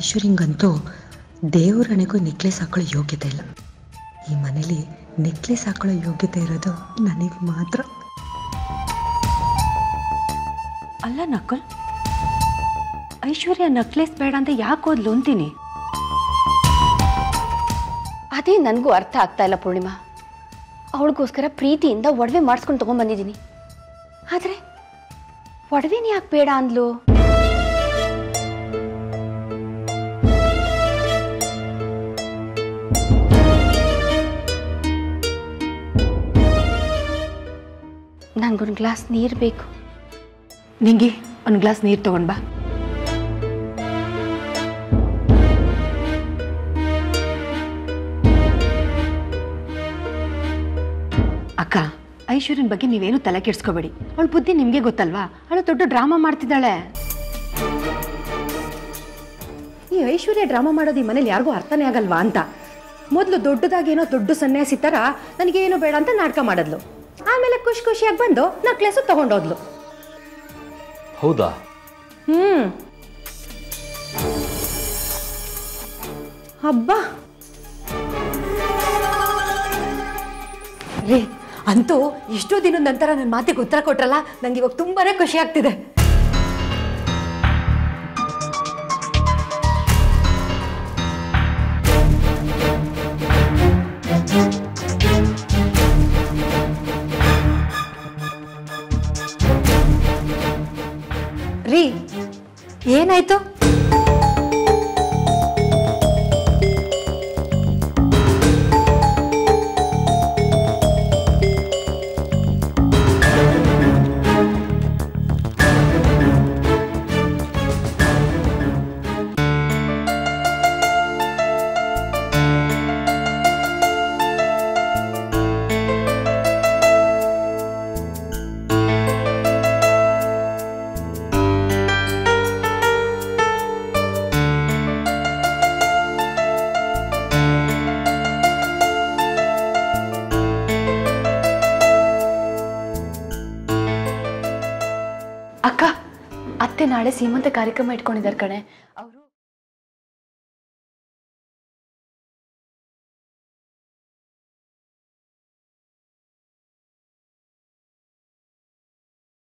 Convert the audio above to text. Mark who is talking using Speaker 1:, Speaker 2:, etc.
Speaker 1: ಐಶ್ವರ್ಯಂಗಂತೂ ದೇವರಣೆಗೂ necklace ಹಾಕೊಳ್ಳೋ ಯೋಗ್ಯತೆ ಇಲ್ಲ ಈ ಮನೇಲಿ ನೆಕ್ಲೆಸ್ ಹಾಕೊಳ್ಳೋ ಯೋಗ್ಯತೆ ಇರೋದು ನನಗೆ ಮಾತ್ರ
Speaker 2: ಅಲ್ಲ ನಕಲ್ ಐಶ್ವರ್ಯ ನಕ್ಲೆಸ್ ಬೇಡ ಅಂತ ಯಾಕೆ ಹೋದ್ಲು ಅಂತೀನಿ
Speaker 3: ಅದೇ ನನಗೂ ಅರ್ಥ ಆಗ್ತಾ ಇಲ್ಲ ಪೂರ್ಣಿಮಾ ಅವಳಿಗೋಸ್ಕರ ಪ್ರೀತಿಯಿಂದ ಒಡವೆ ಮಾಡಿಸ್ಕೊಂಡು ತೊಗೊಂಬಂದಿದ್ದೀನಿ ಆದರೆ ಒಡವೆನ ಯಾಕೆ ಬೇಡ ಅಂದ್ಲು ನನಗೊಂದು ಗ್ಲಾಸ್ ನೀರು ಬೇಕು
Speaker 2: ನಿಂಗೆ ಒಂದು ಗ್ಲಾಸ್ ನೀರು ತಗೊಂಡ್ ಬಾ ಅಕ್ಕ ಐಶ್ವರ್ಯನ ಬಗ್ಗೆ ನೀವೇನು ತಲೆ ಕೆಡ್ಸ್ಕೋಬೇಡಿ ಅವಳ ಬುದ್ಧಿ ನಿಮಗೆ ಗೊತ್ತಲ್ವಾ ಅವಳು ದೊಡ್ಡ ಡ್ರಾಮಾ ಮಾಡ್ತಿದ್ದಾಳೆ
Speaker 4: ಈ ಐಶ್ವರ್ಯ ಡ್ರಾಮಾ ಮಾಡೋದು ಈ ಮನೇಲಿ ಯಾರಿಗೂ ಅರ್ಥನೇ ಆಗಲ್ವಾ ಅಂತ ಮೊದಲು ದೊಡ್ಡದಾಗೇನೋ ದೊಡ್ಡ ಸನ್ಯಾಸಿ ಥರ ನನಗೇನು ಬೇಡ ಅಂತ ನಾಟಕ ಮಾಡಿದ್ಲು ಆಮೇಲೆ ಖುಷಿ ಖುಷಿಯಾಗಿ ಬಂದು ನಕ್ಲೆಸು ತಗೊಂಡೋದ್ಲು
Speaker 5: ಹೌದಾ
Speaker 4: ಹ್ಮ್ ಹಬ್ಬ ರೀ ಅಂತೂ ಎಷ್ಟೋ ದಿನದ ನಂತರ ನನ್ನ ಮಾತಿಗೆ ಉತ್ತರ ಕೊಟ್ರಲ್ಲ ನಂಗೆ ಇವಾಗ ತುಂಬಾನೇ ಖುಷಿ ಆಗ್ತಿದೆ ರೀ ಏನಾಯ್ತು
Speaker 3: ಅಕ್ಕ ಅತ್ತೆ ನಾಳೆ ಸೀಮಂತ ಕಾರ್ಯಕ್ರಮ ಇಟ್ಕೊಂಡಿದ್ದಾರೆ ಕಣೆ ಅವರು